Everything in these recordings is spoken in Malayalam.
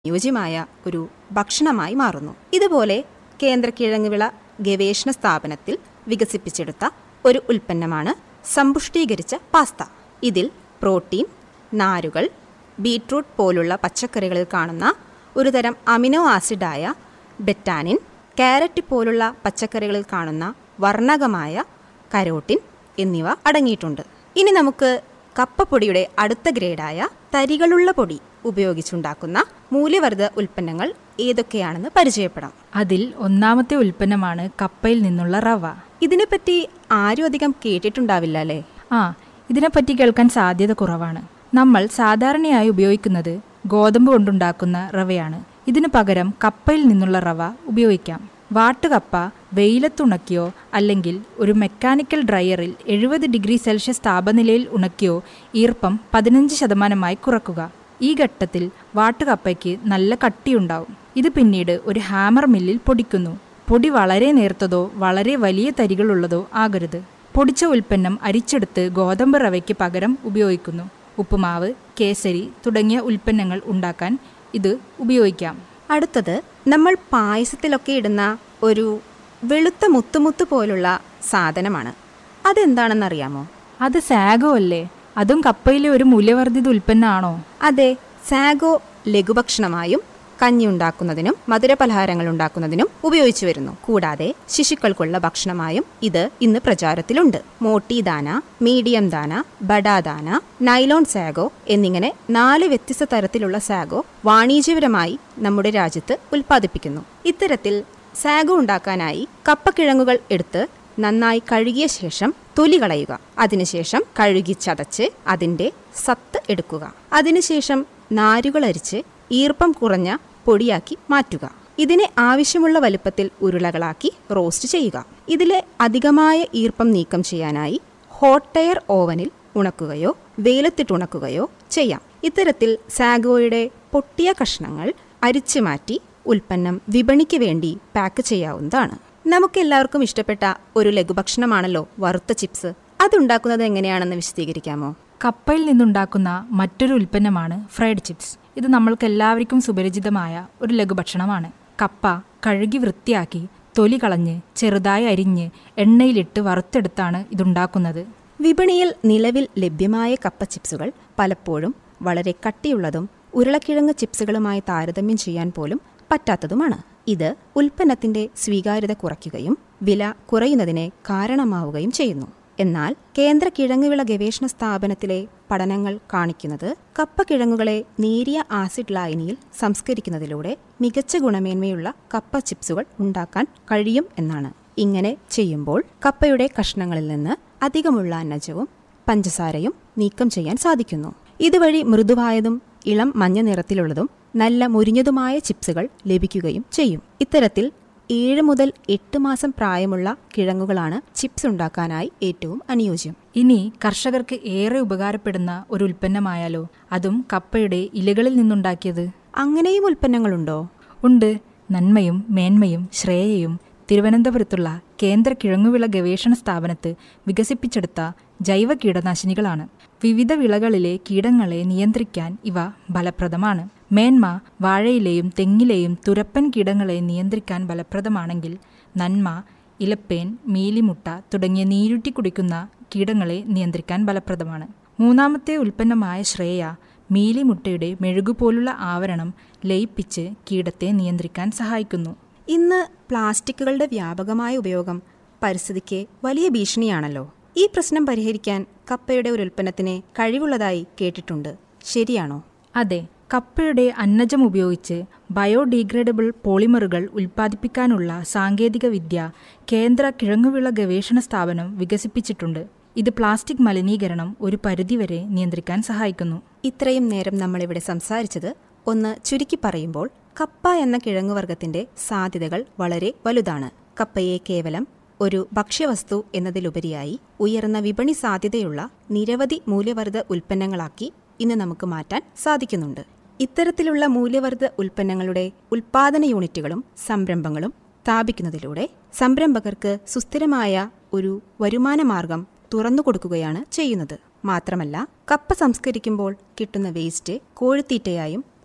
അനുയോജ്യമായ ഒരു ഭക്ഷണമായി മാറുന്നു ഇതുപോലെ കേന്ദ്ര കിഴങ്ങുവിള ഗവേഷണ സ്ഥാപനത്തിൽ വികസിപ്പിച്ചെടുത്ത ഒരു ഉൽപ്പന്നമാണ് സമ്പുഷ്ടീകരിച്ച പാസ്ത ഇതിൽ പ്രോട്ടീൻ നാരുകൾ ബീട്രൂട്ട് പോലുള്ള പച്ചക്കറികളിൽ കാണുന്ന ഒരുതരം അമിനോ ആസിഡായ ബെറ്റാനിൻ കാരറ്റ് പോലുള്ള പച്ചക്കറികളിൽ കാണുന്ന വർണ്ണകമായ കരോട്ടിൻ എന്നിവ അടങ്ങിയിട്ടുണ്ട് ഇനി നമുക്ക് കപ്പപ്പൊടിയുടെ അടുത്ത ഗ്രേഡായ തരികളുള്ള പൊടി ഉപയോഗിച്ചുണ്ടാക്കുന്ന മൂല്യവർദ്ധിത ഉൽപ്പന്നങ്ങൾ ഏതൊക്കെയാണെന്ന് പരിചയപ്പെടാം അതിൽ ഒന്നാമത്തെ ഉൽപ്പന്നമാണ് കപ്പയിൽ നിന്നുള്ള റവ ഇതിനെപ്പറ്റി ആരും അധികം കേട്ടിട്ടുണ്ടാവില്ല അല്ലേ ആ ഇതിനെപ്പറ്റി കേൾക്കാൻ സാധ്യത കുറവാണ് നമ്മൾ സാധാരണയായി ഉപയോഗിക്കുന്നത് ഗോതമ്പ് കൊണ്ടുണ്ടാക്കുന്ന റവയാണ് ഇതിനു പകരം കപ്പയിൽ നിന്നുള്ള റവ ഉപയോഗിക്കാം വാട്ടുകപ്പ വെയിലത്തുണക്കിയോ അല്ലെങ്കിൽ ഒരു മെക്കാനിക്കൽ ഡ്രയറിൽ എഴുപത് ഡിഗ്രി സെൽഷ്യസ് താപനിലയിൽ ഉണക്കിയോ ഈർപ്പം പതിനഞ്ച് ശതമാനമായി കുറക്കുക ഈ ഘട്ടത്തിൽ വാട്ടുകപ്പയ്ക്ക് നല്ല കട്ടിയുണ്ടാവും ഇത് പിന്നീട് ഒരു ഹാമർ മില്ലിൽ പൊടിക്കുന്നു പൊടി വളരെ നേർത്തതോ വളരെ വലിയ തരികളുള്ളതോ ആകരുത് പൊടിച്ച ഉൽപ്പന്നം അരിച്ചെടുത്ത് ഗോതമ്പ് റവയ്ക്ക് പകരം ഉപയോഗിക്കുന്നു ഉപ്പുമാവ് കേസരി തുടങ്ങിയ ഉൽപ്പന്നങ്ങൾ ഉണ്ടാക്കാൻ ഇത് ഉപയോഗിക്കാം അടുത്തത് നമ്മൾ പായസത്തിലൊക്കെ ഇടുന്ന ഒരു വെളുത്ത മുത്തുമുത്ത് പോലുള്ള സാധനമാണ് അതെന്താണെന്നറിയാമോ അത് സാഗോ അല്ലേ അതും കപ്പയിലെ ഒരു മൂല്യവർദ്ധിത ഉൽപ്പന്നമാണോ അതെ സാഗോ ലഘുഭക്ഷണമായും കഞ്ഞി ഉണ്ടാക്കുന്നതിനും മധുരപലഹാരങ്ങൾ ഉണ്ടാക്കുന്നതിനും ഉപയോഗിച്ചു വരുന്നു കൂടാതെ ശിശുക്കൾക്കുള്ള ഭക്ഷണമായും ഇത് ഇന്ന് പ്രചാരത്തിലുണ്ട് മോട്ടി ദാന മീഡിയം ദാന ബഡാ ദാന നൈലോൺ സാഗോ എന്നിങ്ങനെ നാല് വ്യത്യസ്ത തരത്തിലുള്ള സാഗോ വാണിജ്യപരമായി നമ്മുടെ രാജ്യത്ത് ഉൽപ്പാദിപ്പിക്കുന്നു ഇത്തരത്തിൽ സാഗോ ഉണ്ടാക്കാനായി കപ്പക്കിഴങ്ങുകൾ എടുത്ത് നന്നായി കഴുകിയ ശേഷം തൊലി കളയുക അതിനുശേഷം കഴുകി ചതച്ച് അതിന്റെ സത്ത് എടുക്കുക അതിനുശേഷം നാരുകൾ അരിച്ച് ഈർപ്പം കുറഞ്ഞ പൊടിയാക്കി മാറ്റുക ഇതിനെ ആവശ്യമുള്ള വലുപ്പത്തിൽ ഉരുളകളാക്കി റോസ്റ്റ് ചെയ്യുക ഇതിലെ അധികമായ ഈർപ്പം നീക്കം ചെയ്യാനായി ഹോട്ട് എയർ ഓവനിൽ ഉണക്കുകയോ വെയിലത്തിട്ട് ഉണക്കുകയോ ചെയ്യാം ഇത്തരത്തിൽ സാഗോയുടെ പൊട്ടിയ കഷ്ണങ്ങൾ അരിച്ചു മാറ്റി ഉൽപ്പന്നം വിപണിക്ക് വേണ്ടി പാക്ക് ചെയ്യാവുന്നതാണ് നമുക്കെല്ലാവർക്കും ഇഷ്ടപ്പെട്ട ഒരു ലഘുഭക്ഷണമാണല്ലോ വറുത്ത ചിപ്സ് അതുണ്ടാക്കുന്നത് എങ്ങനെയാണെന്ന് വിശദീകരിക്കാമോ കപ്പയിൽ നിന്നുണ്ടാക്കുന്ന മറ്റൊരു ഉൽപ്പന്നമാണ് ഫ്രൈഡ് ചിപ്സ് ഇത് നമ്മൾക്ക് എല്ലാവർക്കും സുപരിചിതമായ ഒരു ലഘുഭക്ഷണമാണ് കപ്പ കഴുകി വൃത്തിയാക്കി തൊലി കളഞ്ഞ് ചെറുതായി അരിഞ്ഞ് എണ്ണയിലിട്ട് വറുത്തെടുത്താണ് ഇതുണ്ടാക്കുന്നത് വിപണിയിൽ നിലവിൽ ലഭ്യമായ കപ്പ ചിപ്സുകൾ പലപ്പോഴും വളരെ കട്ടിയുള്ളതും ഉരുളക്കിഴങ്ങ് ചിപ്സുകളുമായി താരതമ്യം ചെയ്യാൻ പോലും പറ്റാത്തതുമാണ് ഇത് ഉൽപ്പന്നത്തിന്റെ സ്വീകാര്യത കുറയ്ക്കുകയും വില കുറയുന്നതിനെ കാരണമാവുകയും ചെയ്യുന്നു എന്നാൽ കേന്ദ്ര കിഴങ്ങുവിള ഗവേഷണ സ്ഥാപനത്തിലെ പഠനങ്ങൾ കാണിക്കുന്നത് കപ്പ കിഴങ്ങുകളെ നേരിയ ആസിഡ് ലായനിയിൽ സംസ്കരിക്കുന്നതിലൂടെ മികച്ച ഗുണമേന്മയുള്ള കപ്പ ചിപ്സുകൾ ഉണ്ടാക്കാൻ കഴിയും എന്നാണ് ഇങ്ങനെ ചെയ്യുമ്പോൾ കപ്പയുടെ കഷ്ണങ്ങളിൽ നിന്ന് അധികമുള്ള അന്നജവും പഞ്ചസാരയും നീക്കം ചെയ്യാൻ സാധിക്കുന്നു ഇതുവഴി മൃദുവായതും ഇളം മഞ്ഞ നിറത്തിലുള്ളതും നല്ല മുരിഞ്ഞതുമായ ചിപ്സുകൾ ലഭിക്കുകയും ചെയ്യും ഇത്തരത്തിൽ ഏഴ് മുതൽ എട്ട് മാസം പ്രായമുള്ള കിഴങ്ങുകളാണ് ചിപ്സ് ഉണ്ടാക്കാനായി ഏറ്റവും അനുയോജ്യം ഇനി കർഷകർക്ക് ഏറെ ഉപകാരപ്പെടുന്ന ഒരു ഉൽപ്പന്നമായാലോ അതും കപ്പയുടെ ഇലകളിൽ നിന്നുണ്ടാക്കിയത് അങ്ങനെയും ഉൽപ്പന്നങ്ങളുണ്ടോ ഉണ്ട് നന്മയും മേന്മയും ശ്രേയയും തിരുവനന്തപുരത്തുള്ള കേന്ദ്ര കിഴങ്ങുവിള ഗവേഷണ സ്ഥാപനത്ത് വികസിപ്പിച്ചെടുത്ത ജൈവ കീടനാശിനികളാണ് വിവിധ വിളകളിലെ കീടങ്ങളെ നിയന്ത്രിക്കാൻ ഇവ ഫലപ്രദമാണ് മേന്മ വാഴയിലെയും തെങ്ങിലെയും തുരപ്പൻ കീടങ്ങളെ നിയന്ത്രിക്കാൻ ഫലപ്രദമാണെങ്കിൽ നന്മ ഇലപ്പേൻ മീലിമുട്ട തുടങ്ങിയ നീരുറ്റി കുടിക്കുന്ന കീടങ്ങളെ നിയന്ത്രിക്കാൻ ഫലപ്രദമാണ് മൂന്നാമത്തെ ഉൽപ്പന്നമായ ശ്രേയ മീലിമുട്ടയുടെ മെഴുകുപോലുള്ള ആവരണം ലയിപ്പിച്ച് കീടത്തെ നിയന്ത്രിക്കാൻ സഹായിക്കുന്നു ഇന്ന് പ്ലാസ്റ്റിക്കുകളുടെ വ്യാപകമായ ഉപയോഗം പരിസ്ഥിതിക്ക് വലിയ ഭീഷണിയാണല്ലോ ഈ പ്രശ്നം പരിഹരിക്കാൻ കപ്പയുടെ ഒരു ഉൽപ്പന്നത്തിന് കഴിവുള്ളതായി കേട്ടിട്ടുണ്ട് ശരിയാണോ അതെ കപ്പയുടെ അന്നജം ഉപയോഗിച്ച് ബയോഡീഗ്രേഡബിൾ പോളിമറുകൾ ഉൽപ്പാദിപ്പിക്കാനുള്ള സാങ്കേതിക വിദ്യ കേന്ദ്ര കിഴങ്ങുവിള ഗവേഷണ സ്ഥാപനം വികസിപ്പിച്ചിട്ടുണ്ട് ഇത് പ്ലാസ്റ്റിക് മലിനീകരണം ഒരു പരിധിവരെ നിയന്ത്രിക്കാൻ സഹായിക്കുന്നു ഇത്രയും നേരം നമ്മളിവിടെ സംസാരിച്ചത് ഒന്ന് ചുരുക്കി പറയുമ്പോൾ കപ്പ എന്ന കിഴങ്ങുവർഗത്തിന്റെ സാധ്യതകൾ വളരെ വലുതാണ് കപ്പയെ കേവലം ഒരു ഭക്ഷ്യവസ്തു എന്നതിലുപരിയായി ഉയർന്ന വിപണി സാധ്യതയുള്ള നിരവധി മൂല്യവർദ്ധിത ഉൽപ്പന്നങ്ങളാക്കി ഇന്ന് നമുക്ക് മാറ്റാൻ സാധിക്കുന്നുണ്ട് ഇത്തരത്തിലുള്ള മൂല്യവർദ്ധിത ഉൽപ്പന്നങ്ങളുടെ ഉൽപാദന യൂണിറ്റുകളും സംരംഭങ്ങളും സ്ഥാപിക്കുന്നതിലൂടെ സംരംഭകർക്ക് സുസ്ഥിരമായ ഒരു വരുമാന മാർഗം തുറന്നു കൊടുക്കുകയാണ് ചെയ്യുന്നത് മാത്രമല്ല കപ്പ സംസ്കരിക്കുമ്പോൾ കിട്ടുന്ന വേസ്റ്റ് കോഴിത്തീറ്റയായും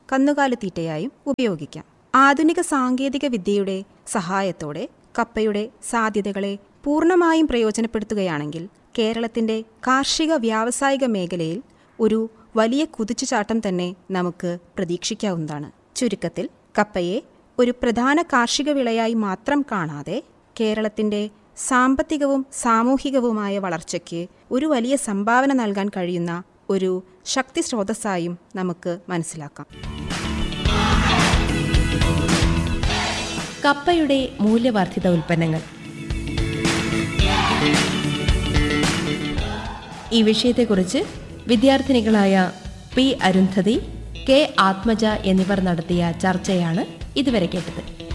കന്നുകാലിത്തീറ്റയായും ഉപയോഗിക്കാം ആധുനിക സാങ്കേതിക വിദ്യയുടെ സഹായത്തോടെ കപ്പയുടെ സാധ്യതകളെ പൂർണ്ണമായും പ്രയോജനപ്പെടുത്തുകയാണെങ്കിൽ കേരളത്തിന്റെ കാർഷിക വ്യാവസായിക മേഖലയിൽ ഒരു വലിയ കുതിച്ചുചാട്ടം തന്നെ നമുക്ക് പ്രതീക്ഷിക്കാവുന്നതാണ് ചുരുക്കത്തിൽ കപ്പയെ ഒരു പ്രധാന കാർഷിക വിളയായി മാത്രം കാണാതെ കേരളത്തിന്റെ സാമ്പത്തികവും സാമൂഹികവുമായ വളർച്ചയ്ക്ക് ഒരു വലിയ സംഭാവന നൽകാൻ കഴിയുന്ന ഒരു ശക്തി സ്രോതസ്സായും നമുക്ക് മനസ്സിലാക്കാം കപ്പയുടെ മൂല്യവർദ്ധിത ഉൽപ്പന്നങ്ങൾ ഈ വിഷയത്തെക്കുറിച്ച് വിദ്യാർത്ഥിനികളായ പി അരുന്ധതി കെ ആത്മജ എന്നിവർ നടത്തിയ ചർച്ചയാണ് ഇതുവരെ കേട്ടത്